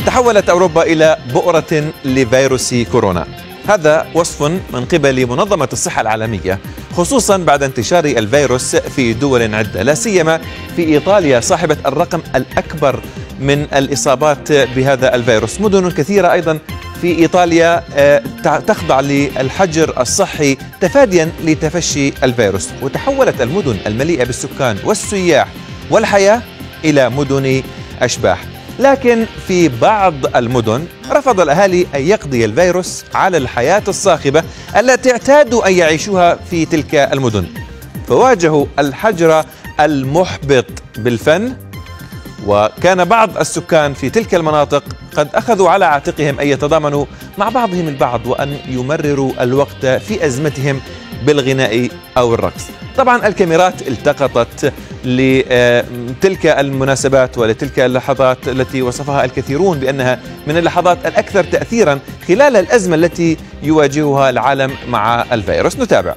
تحولت أوروبا إلى بؤرة لفيروس كورونا هذا وصف من قبل منظمة الصحة العالمية خصوصا بعد انتشار الفيروس في دول عدة لا سيما في إيطاليا صاحبة الرقم الأكبر من الإصابات بهذا الفيروس مدن كثيرة أيضا في إيطاليا آه، تخضع للحجر الصحي تفاديا لتفشي الفيروس وتحولت المدن المليئة بالسكان والسياح والحياة إلى مدن أشباح لكن في بعض المدن رفض الأهالي أن يقضي الفيروس على الحياة الصاخبة التي اعتادوا أن يعيشوها في تلك المدن فواجهوا الحجر المحبط بالفن وكان بعض السكان في تلك المناطق قد أخذوا على عاتقهم أن يتضامنوا مع بعضهم البعض وأن يمرروا الوقت في أزمتهم بالغناء أو الرقص طبعا الكاميرات التقطت لتلك المناسبات ولتلك اللحظات التي وصفها الكثيرون بأنها من اللحظات الأكثر تأثيرا خلال الأزمة التي يواجهها العالم مع الفيروس نتابع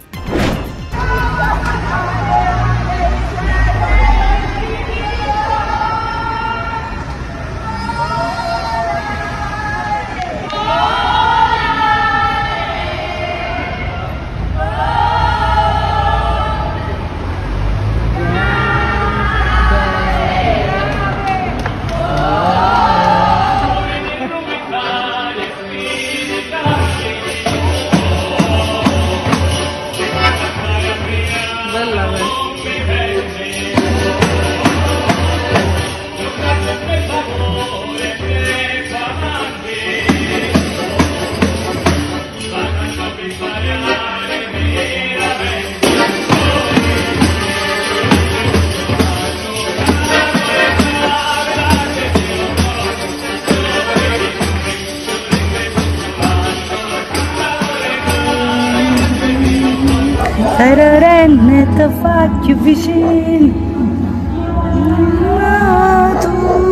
Sararenne faccio vicino tu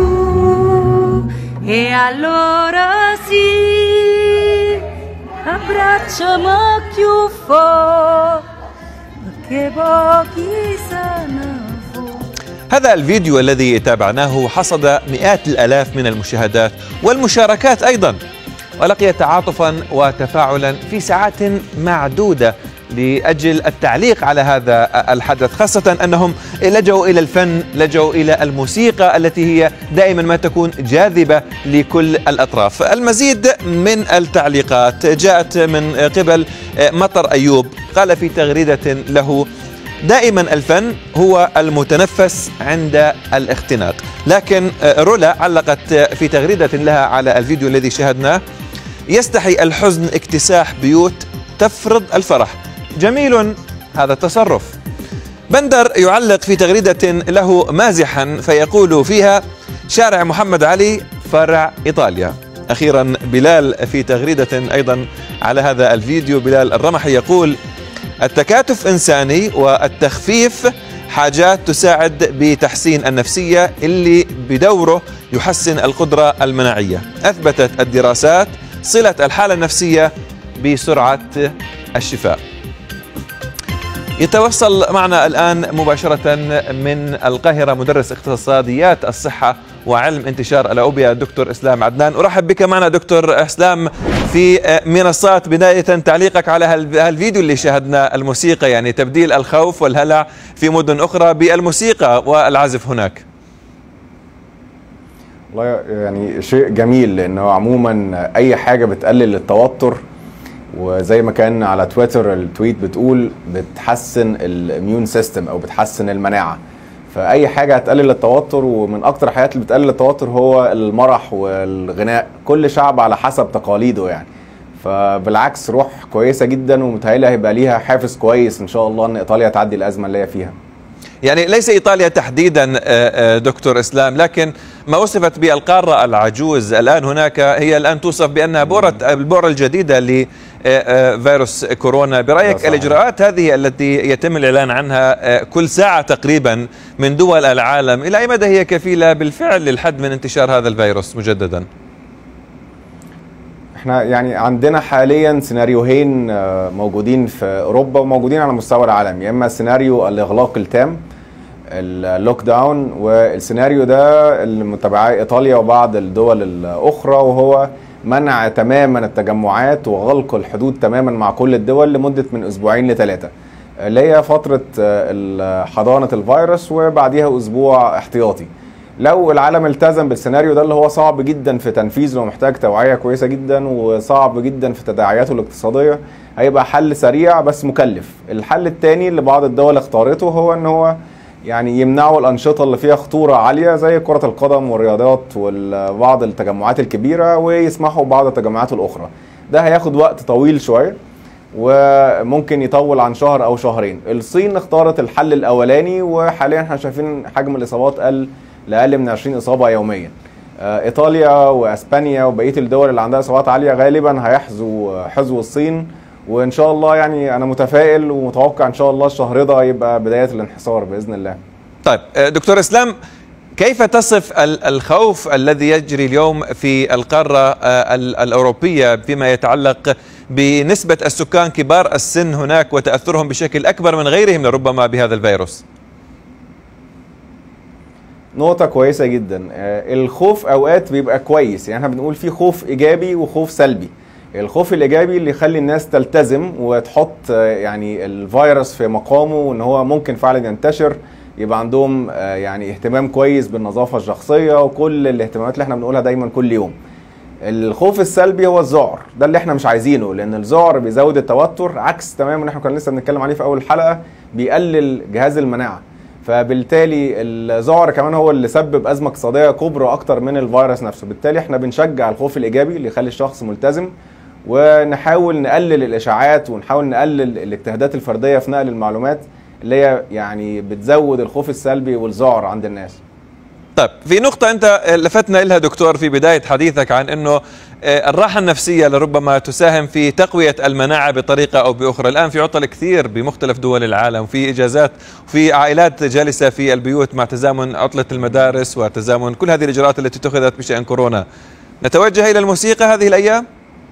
e allora sì abbracciamo più forte perché pochi sanno هذا الفيديو الذي تابعناه حصد مئات الالاف من المشاهدات والمشاركات ايضا ولقي تعاطفا وتفاعلا في ساعات معدوده لاجل التعليق على هذا الحدث خاصه انهم لجوا الى الفن لجوا الى الموسيقى التي هي دائما ما تكون جاذبه لكل الاطراف المزيد من التعليقات جاءت من قبل مطر ايوب قال في تغريده له دائما الفن هو المتنفس عند الاختناق لكن رولا علقت في تغريده لها على الفيديو الذي شاهدناه يستحي الحزن اكتساح بيوت تفرض الفرح جميل هذا التصرف بندر يعلق في تغريدة له مازحا فيقول فيها شارع محمد علي فرع إيطاليا أخيرا بلال في تغريدة أيضا على هذا الفيديو بلال الرمحي يقول التكاتف إنساني والتخفيف حاجات تساعد بتحسين النفسية اللي بدوره يحسن القدرة المناعية أثبتت الدراسات صلة الحالة النفسية بسرعة الشفاء يتوصل معنا الآن مباشرة من القاهرة مدرس اقتصاديات الصحة وعلم انتشار الأوبئة دكتور إسلام عدنان أرحب بك معنا دكتور إسلام في منصات بداية تعليقك على هالفيديو اللي شاهدنا الموسيقى يعني تبديل الخوف والهلع في مدن أخرى بالموسيقى والعزف هناك والله يعني شيء جميل لأنه عموما أي حاجة بتقلل التوتر وزي ما كان على تويتر التويت بتقول بتحسن الاميون سيستم او بتحسن المناعه فاي حاجه هتقلل التوتر ومن اكتر الحاجات اللي بتقلل التوتر هو المرح والغناء كل شعب على حسب تقاليده يعني فبالعكس روح كويسه جدا ومتهيألي هيبقى ليها حافز كويس ان شاء الله ان ايطاليا تعدي الازمه اللي هي فيها يعني ليس ايطاليا تحديدا دكتور اسلام لكن ما وصفت بالقاره العجوز الان هناك هي الان توصف بانها بؤره البؤره الجديده لفيروس كورونا برايك الاجراءات هذه التي يتم الاعلان عنها كل ساعه تقريبا من دول العالم الى اي مدى هي كفيله بالفعل للحد من انتشار هذا الفيروس مجددا؟ احنا يعني عندنا حاليا سيناريوهين موجودين في اوروبا وموجودين على مستوى العالم يا اما سيناريو الاغلاق التام اللوك داون والسيناريو ده اللي متابعاه ايطاليا وبعض الدول الاخرى وهو منع تماما التجمعات وغلق الحدود تماما مع كل الدول لمده من اسبوعين لثلاثه اللي هي فتره آه، حضانه الفيروس وبعديها اسبوع احتياطي لو العالم التزم بالسيناريو ده اللي هو صعب جدا في تنفيذه ومحتاج توعيه كويسه جدا وصعب جدا في تداعياته الاقتصاديه هيبقى حل سريع بس مكلف الحل الثاني اللي بعض الدول اختارته هو ان هو يعني يمنعوا الانشطه اللي فيها خطوره عاليه زي كره القدم والرياضات وبعض التجمعات الكبيره ويسمحوا ببعض التجمعات الاخرى ده هياخد وقت طويل شويه وممكن يطول عن شهر او شهرين الصين اختارت الحل الاولاني وحاليا احنا شايفين حجم الاصابات قل لاقل من 20 اصابه يوميا آه، ايطاليا واسبانيا وبقيه الدول اللي عندها اصابات عاليه غالبا هيحذوا حذو الصين وان شاء الله يعني انا متفائل ومتوقع ان شاء الله الشهر ده يبقى بدايه الانحسار باذن الله طيب آه، دكتور اسلام كيف تصف الخوف الذي يجري اليوم في القاره آه، الاوروبيه فيما يتعلق بنسبه السكان كبار السن هناك وتاثرهم بشكل اكبر من غيرهم ربما بهذا الفيروس؟ نقطة كويسة جدا آه، الخوف اوقات بيبقى كويس يعني احنا بنقول في خوف ايجابي وخوف سلبي الخوف الايجابي اللي يخلي الناس تلتزم وتحط آه، يعني الفيروس في مقامه وان هو ممكن فعلا ينتشر يبقى عندهم آه، يعني اهتمام كويس بالنظافة الشخصية وكل الاهتمامات اللي احنا بنقولها دايما كل يوم الخوف السلبي هو الذعر ده اللي احنا مش عايزينه لان الذعر بيزود التوتر عكس تماما اللي احنا كنا لسه بنتكلم عليه في اول الحلقه بيقلل جهاز المناعه فبالتالي الذعر كمان هو اللي سبب ازمه اقتصاديه كبرى اكتر من الفيروس نفسه بالتالي احنا بنشجع الخوف الايجابي اللي يخلي الشخص ملتزم ونحاول نقلل الاشاعات ونحاول نقلل الاجتهادات الفرديه في نقل المعلومات اللي هي يعني بتزود الخوف السلبي والذعر عند الناس طيب في نقطة أنت لفتنا لها دكتور في بداية حديثك عن أنه آه، الراحة النفسية لربما تساهم في تقوية المناعة بطريقة أو بأخرى الآن في عطل كثير بمختلف دول العالم وفي إجازات وفي عائلات جالسة في البيوت مع تزامن عطلة المدارس وتزامن كل هذه الإجراءات التي اتخذت بشأن كورونا نتوجه إلى الموسيقى هذه الأيام؟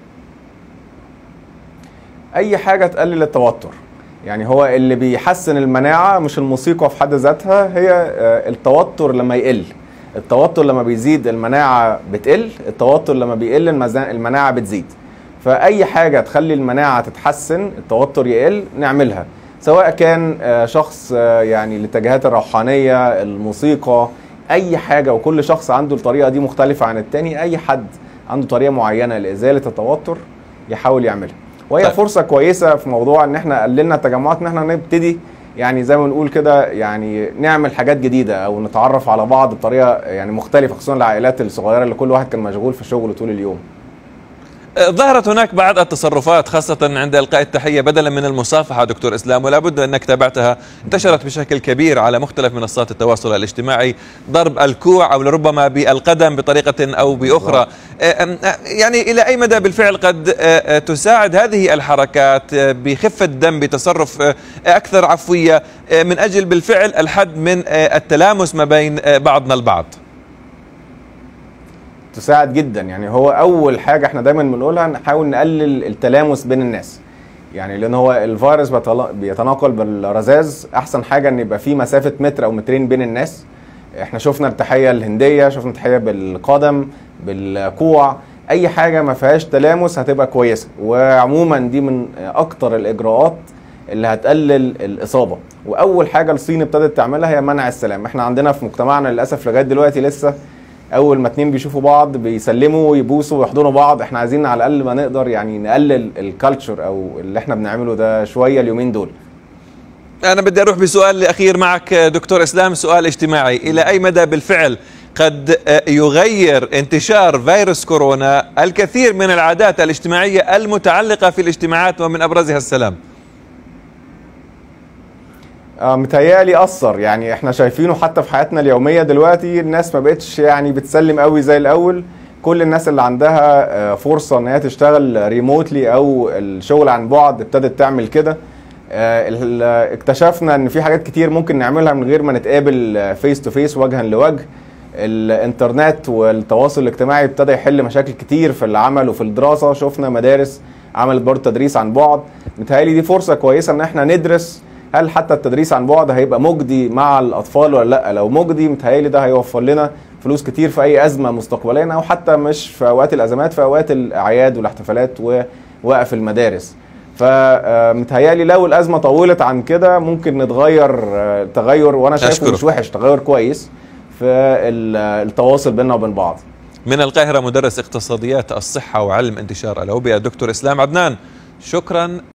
أي حاجة تقلل التوتر يعني هو اللي بيحسن المناعة مش الموسيقى في حد ذاتها هي آه، التوتر لما يقل التوتر لما بيزيد المناعة بتقل التوتر لما بيقل المناعة بتزيد فأي حاجة تخلي المناعة تتحسن التوتر يقل نعملها سواء كان آه، شخص آه، يعني الاتجاهات الروحانية الموسيقى أي حاجة وكل شخص عنده الطريقة دي مختلفة عن التاني أي حد عنده طريقة معينة لإزالة التوتر يحاول يعملها وهي طيب. فرصه كويسه في موضوع ان احنا قللنا التجمعات ان احنا نبتدي يعني زي ما بنقول كده يعني نعمل حاجات جديده او نتعرف على بعض بطريقه يعني مختلفه خصوصا العائلات الصغيره اللي كل واحد كان مشغول في شغله طول اليوم ظهرت هناك بعض التصرفات خاصة عند إلقاء التحية بدلا من المصافحة دكتور إسلام ولا بد أنك تابعتها انتشرت بشكل كبير على مختلف منصات التواصل الاجتماعي ضرب الكوع أو لربما بالقدم بطريقة أو بأخرى يعني إلى أي مدى بالفعل قد تساعد هذه الحركات بخفة دم بتصرف أكثر عفوية من أجل بالفعل الحد من التلامس ما بين بعضنا البعض تساعد جدا يعني هو اول حاجه احنا دايما بنقولها نحاول نقلل التلامس بين الناس يعني لان هو الفيروس بيتناقل بالرذاذ احسن حاجه ان يبقى في مسافه متر او مترين بين الناس احنا شفنا التحيه الهنديه شفنا التحيه بالقدم بالكوع اي حاجه ما فيهاش تلامس هتبقى كويسه وعموما دي من اكتر الاجراءات اللي هتقلل الاصابه واول حاجه الصين ابتدت تعملها هي منع السلام احنا عندنا في مجتمعنا للاسف لغايه دلوقتي لسه اول ما اتنين بيشوفوا بعض بيسلموا ويبوسوا ويحضنوا بعض احنا عايزين على الاقل ما نقدر يعني نقلل الكالتشر او اللي احنا بنعمله ده شويه اليومين دول انا بدي اروح بسؤال اخير معك دكتور اسلام سؤال اجتماعي الى اي مدى بالفعل قد يغير انتشار فيروس كورونا الكثير من العادات الاجتماعيه المتعلقه في الاجتماعات ومن ابرزها السلام آه متهيألي أثر يعني احنا شايفينه حتى في حياتنا اليومية دلوقتي الناس ما بقتش يعني بتسلم قوي زي الأول كل الناس اللي عندها آه فرصة ان هي تشتغل ريموتلي او الشغل عن بعد ابتدت تعمل كده آه اكتشفنا ان في حاجات كتير ممكن نعملها من غير ما نتقابل فيس تو فيس وجها لوجه الانترنت والتواصل الاجتماعي ابتدى يحل مشاكل كتير في العمل وفي الدراسة شفنا مدارس عملت برضه تدريس عن بعد متهيألي دي فرصة كويسة ان احنا ندرس هل حتى التدريس عن بعد هيبقى مجدي مع الاطفال ولا لا لو مجدي متهيألي ده هيوفر لنا فلوس كتير في اي ازمه مستقبليا او حتى مش في اوقات الازمات في اوقات الاعياد والاحتفالات ووقف المدارس فمتهيألي لو الازمه طولت عن كده ممكن نتغير آه، تغير وانا شايفه أشكرك. مش وحش تغير كويس في ال- التواصل بيننا وبين بعض من القاهرة مدرس اقتصاديات الصحة وعلم انتشار الأوبئة دكتور إسلام عدنان شكرا